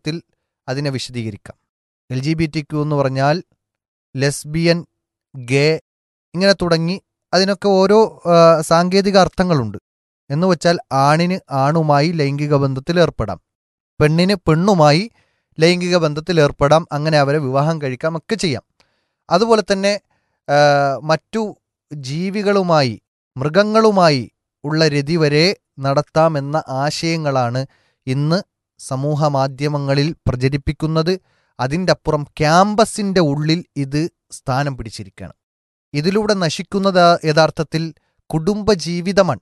രൂപത്തിൽ അതിനെ വിശദീകരിക്കാം L G B T Q എന്ന് പറഞ്ഞാൽ ലെസ്ബിയൻ ഗേ ഇങ്ങനെ തുടങ്ങി അതിനൊക്കെ ഓരോ ആ, സാങ്കേതിക അർത്ഥങ്ങളുണ്ട് എന്ന് വെച്ചാൽ ആണിന് ആണുമായി ലൈംഗിക ബന്ധത്തിൽ ഏർപ്പെടാം പെണ്ണിന് പെണ്ണുമായി ലൈംഗിക ബന്ധത്തിൽ ഏർപ്പെടാം അങ്ങനെ അവരെ വിവാഹം കഴിക്കാം ഒക്കെ ചെയ്യാം അതുപോലെ തന്നെ ആ, മറ്റു ജീവികളുമായി മൃഗങ്ങളുമായി ഉള്ള രതി വരെ നടത്താമെന്ന ആശയങ്ങളാണ് ഇന്ന് സമൂഹ മാധ്യമങ്ങളിൽ പ്രചരിപ്പിക്കുന്നത് അതിൻ്റെ അപ്പുറം ക്യാമ്പസിൻ്റെ ഉള്ളിൽ ഇത് സ്ഥാനം പിടിച്ചിരിക്കുകയാണ് ഇതിലൂടെ നശിക്കുന്നത് യഥാർത്ഥത്തിൽ കുടുംബജീവിതമാണ്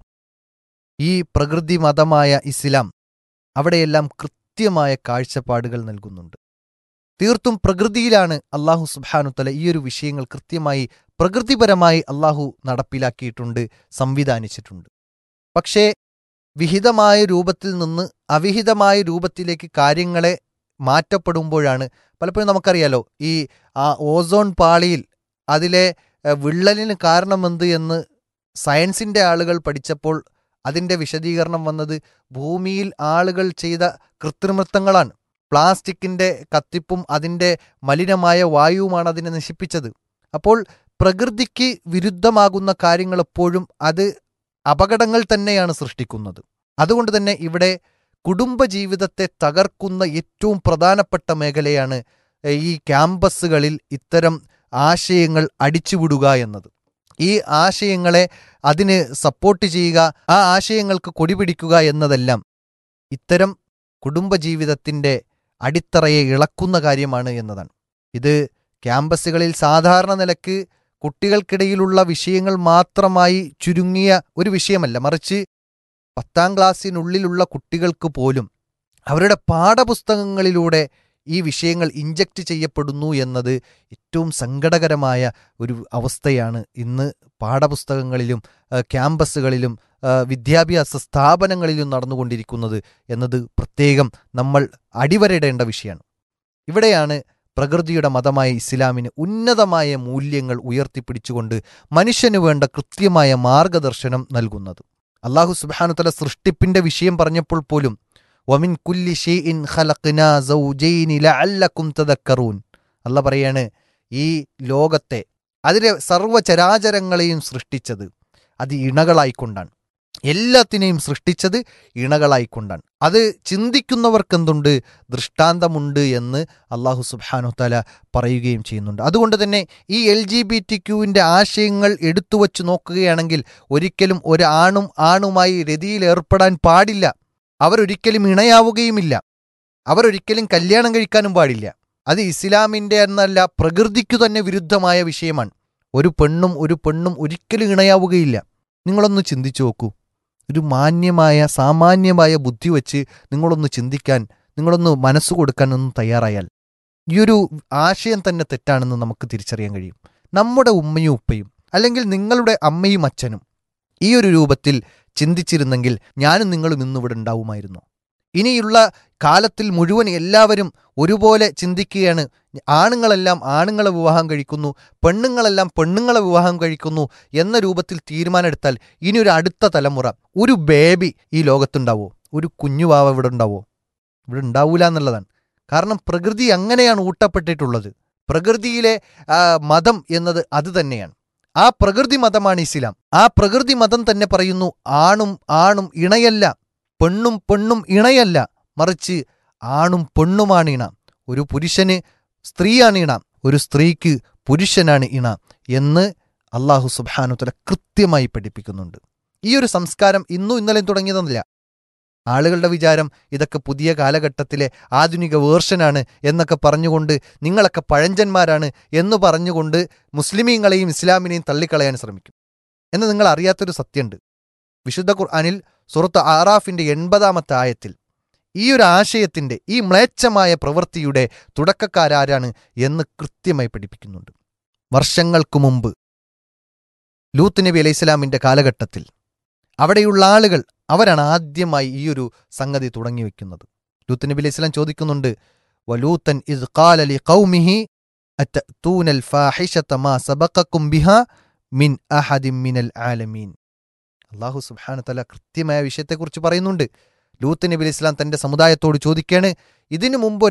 ഈ പ്രകൃതി മതമായ ഇസ്ലാം അവിടെയെല്ലാം കൃത്യമായ കാഴ്ചപ്പാടുകൾ നൽകുന്നുണ്ട് തീർത്തും പ്രകൃതിയിലാണ് അള്ളാഹു സുബാനുത്തല ഈ ഒരു വിഷയങ്ങൾ കൃത്യമായി പ്രകൃതിപരമായി അള്ളാഹു നടപ്പിലാക്കിയിട്ടുണ്ട് സംവിധാനിച്ചിട്ടുണ്ട് പക്ഷേ വിഹിതമായ രൂപത്തിൽ നിന്ന് അവിഹിതമായ രൂപത്തിലേക്ക് കാര്യങ്ങളെ മാറ്റപ്പെടുമ്പോഴാണ് പലപ്പോഴും നമുക്കറിയാലോ ഈ ആ ഓസോൺ പാളിയിൽ അതിലെ ഏഹ്, വിള്ളലിന് കാരണമെന്ത് എന്ന് സയൻസിൻ്റെ ആളുകൾ പഠിച്ചപ്പോൾ അതിൻ്റെ വിശദീകരണം വന്നത് ഭൂമിയിൽ ആളുകൾ ചെയ്ത കൃത്രിമത്വങ്ങളാണ് പ്ലാസ്റ്റിക്കിൻ്റെ കത്തിപ്പും അതിൻ്റെ മലിനമായ വായുവുമാണ് അതിനെ നശിപ്പിച്ചത് അപ്പോൾ പ്രകൃതിക്ക് വിരുദ്ധമാകുന്ന കാര്യങ്ങൾ എപ്പോഴും അത് അപകടങ്ങൾ തന്നെയാണ് സൃഷ്ടിക്കുന്നത് അതുകൊണ്ട് തന്നെ ഇവിടെ കുടുംബജീവിതത്തെ തകർക്കുന്ന ഏറ്റവും പ്രധാനപ്പെട്ട മേഖലയാണ് ഏഹ്, ഈ ക്യാമ്പസുകളിൽ ഇത്തരം ആശയങ്ങൾ അടിച്ചുവിടുക എന്നത് ഈ ആശയങ്ങളെ അതിന് സപ്പോർട്ട് ചെയ്യുക ആ ആശയങ്ങൾക്ക് കൊടിപിടിക്കുക എന്നതെല്ലാം ഇത്തരം കുടുംബജീവിതത്തിൻ്റെ അടിത്തറയെ ഇളക്കുന്ന കാര്യമാണ് എന്നതാണ് ഇത് ക്യാമ്പസുകളിൽ സാധാരണ നിലക്ക് കുട്ടികൾക്കിടയിലുള്ള വിഷയങ്ങൾ മാത്രമായി ചുരുങ്ങിയ ഒരു വിഷയമല്ല മറിച്ച് പത്താം ക്ലാസ്സിനുള്ളിലുള്ള കുട്ടികൾക്ക് പോലും അവരുടെ പാഠപുസ്തകങ്ങളിലൂടെ ഈ വിഷയങ്ങൾ ഇഞ്ചക്റ്റ് ചെയ്യപ്പെടുന്നു എന്നത് ഏറ്റവും സങ്കടകരമായ ഒരു അവസ്ഥയാണ് ഇന്ന് പാഠപുസ്തകങ്ങളിലും ആ, ക്യാമ്പസുകളിലും ആ, വിദ്യാഭ്യാസ സ്ഥാപനങ്ങളിലും നടന്നുകൊണ്ടിരിക്കുന്നത് എന്നത് പ്രത്യേകം നമ്മൾ അടിവരയിടേണ്ട വിഷയമാണ് ഇവിടെയാണ് പ്രകൃതിയുടെ മതമായ ഇസ്ലാമിന് ഉന്നതമായ മൂല്യങ്ങൾ ഉയർത്തിപ്പിടിച്ചുകൊണ്ട് മനുഷ്യന് വേണ്ട കൃത്യമായ മാർഗദർശനം നൽകുന്നത് അള്ളാഹു സുബാനുതല സൃഷ്ടിപ്പിന്റെ വിഷയം പറഞ്ഞപ്പോൾ പോലും വമിൻ കുല്ലി ഷെയ്ഇൻ ഖലഖ്നാ സൗജൈനി ലഅല്ലക്കും തദക്കറൂൻ അല്ല പറയാണ് ഈ ലോകത്തെ അതിലെ സർവ്വചരാചരങ്ങളെയും സൃഷ്ടിച്ചത് അത് ഇണകളായിക്കൊണ്ടാണ് എല്ലാത്തിനെയും സൃഷ്ടിച്ചത് ഇണകളായിക്കൊണ്ടാണ് അത് ചിന്തിക്കുന്നവർക്കെന്തുണ്ട് ദൃഷ്ടാന്തമുണ്ട് എന്ന് അള്ളാഹു സുബാനുത്തല പറയുകയും ചെയ്യുന്നുണ്ട് അതുകൊണ്ട് തന്നെ ഈ എൽ ജി ബി ടി ക്യൂവിൻ്റെ ആശയങ്ങൾ എടുത്തു വച്ച് നോക്കുകയാണെങ്കിൽ ഒരിക്കലും ഒരു ആണും ആണുമായി രതിയിൽ ഏർപ്പെടാൻ പാടില്ല അവരൊരിക്കലും ഇണയാവുകയുമില്ല അവരൊരിക്കലും കല്യാണം കഴിക്കാനും പാടില്ല അത് ഇസ്ലാമിൻ്റെ എന്നല്ല പ്രകൃതിക്കു തന്നെ വിരുദ്ധമായ വിഷയമാണ് ഒരു പെണ്ണും ഒരു പെണ്ണും ഒരിക്കലും ഇണയാവുകയില്ല നിങ്ങളൊന്ന് ചിന്തിച്ചു നോക്കൂ ഒരു മാന്യമായ സാമാന്യമായ ബുദ്ധി വെച്ച് നിങ്ങളൊന്ന് ചിന്തിക്കാൻ നിങ്ങളൊന്ന് മനസ്സ് കൊടുക്കാൻ ഒന്ന് തയ്യാറായാൽ ഈ ഒരു ആശയം തന്നെ തെറ്റാണെന്ന് നമുക്ക് തിരിച്ചറിയാൻ കഴിയും നമ്മുടെ ഉമ്മയും ഉപ്പയും അല്ലെങ്കിൽ നിങ്ങളുടെ അമ്മയും അച്ഛനും ഈ ഒരു രൂപത്തിൽ ചിന്തിച്ചിരുന്നെങ്കിൽ ഞാനും നിങ്ങളും ഇന്നിവിടെ ഉണ്ടാവുമായിരുന്നു ഇനിയുള്ള കാലത്തിൽ മുഴുവൻ എല്ലാവരും ഒരുപോലെ ചിന്തിക്കുകയാണ് ആണുങ്ങളെല്ലാം ആണുങ്ങളെ വിവാഹം കഴിക്കുന്നു പെണ്ണുങ്ങളെല്ലാം പെണ്ണുങ്ങളെ വിവാഹം കഴിക്കുന്നു എന്ന രൂപത്തിൽ തീരുമാനമെടുത്താൽ ഇനി ഒരു അടുത്ത തലമുറ ഒരു ബേബി ഈ ലോകത്തുണ്ടാവോ ഒരു കുഞ്ഞുവാവ ഇവിടെ ഉണ്ടാവോ ഇവിടെ ഉണ്ടാവൂല എന്നുള്ളതാണ് കാരണം പ്രകൃതി അങ്ങനെയാണ് ഊട്ടപ്പെട്ടിട്ടുള്ളത് പ്രകൃതിയിലെ ആ, മതം എന്നത് അത് തന്നെയാണ് ആ പ്രകൃതി മതമാണ് ഇസ്ലാം ആ പ്രകൃതി മതം തന്നെ പറയുന്നു ആണും ആണും ഇണയല്ല പെണ്ണും പെണ്ണും ഇണയല്ല മറിച്ച് ആണും പെണ്ണുമാണ് ഇണ ഒരു പുരുഷന് സ്ത്രീയാണ് ഇണ ഒരു സ്ത്രീക്ക് പുരുഷനാണ് ഇണ എന്ന് അള്ളാഹു സുബാനുത്തല കൃത്യമായി പഠിപ്പിക്കുന്നുണ്ട് ഈ ഒരു സംസ്കാരം ഇന്നും ഇന്നലെയും തുടങ്ങിയതല്ല ആളുകളുടെ വിചാരം ഇതൊക്കെ പുതിയ കാലഘട്ടത്തിലെ ആധുനിക വേർഷനാണ് എന്നൊക്കെ പറഞ്ഞുകൊണ്ട് നിങ്ങളൊക്കെ പഴഞ്ചന്മാരാണ് എന്ന് പറഞ്ഞുകൊണ്ട് മുസ്ലിമീങ്ങളെയും ഇസ്ലാമിനെയും തള്ളിക്കളയാൻ ശ്രമിക്കും എന്ന് നിങ്ങൾ അറിയാത്തൊരു സത്യമുണ്ട് വിശുദ്ധ ഖുർആനിൽ സുഹൃത്ത് ആറാഫിന്റെ എൺപതാമത്തെ ആയത്തിൽ ഈ ഒരു ആശയത്തിന്റെ ഈ മ്ലേച്ഛമായ പ്രവൃത്തിയുടെ തുടക്കക്കാരാരാണ് എന്ന് കൃത്യമായി പഠിപ്പിക്കുന്നുണ്ട് വർഷങ്ങൾക്ക് മുമ്പ് ലൂത്ത് നബി അലൈഹി ഇസ്ലാമിന്റെ കാലഘട്ടത്തിൽ അവിടെയുള്ള ആളുകൾ അവരാണ് ആദ്യമായി ഈ ഒരു സംഗതി തുടങ്ങി വെക്കുന്നത് ലൂത്ത് നബി അലൈഹി ഇസ്ലാം ചോദിക്കുന്നുണ്ട് വലൂത്തൻ ഇസ് ഖാല ഖൗമിഹി അത്തൂനൽ ഫാഹിഷത മാ സബഖക്കും ബിഹാ മിൻ അഹദിൻ മിനൽ ആലമീൻ അള്ളാഹു സുബ്ഹാന തല കൃത്യമായ വിഷയത്തെക്കുറിച്ച് പറയുന്നുണ്ട് ലൂത്ത് നബി അലൈഹി ഇസ്ലാം തന്റെ സമുദായത്തോട് ചോദിക്കുകയാണ് ഇതിനു മുമ്പ്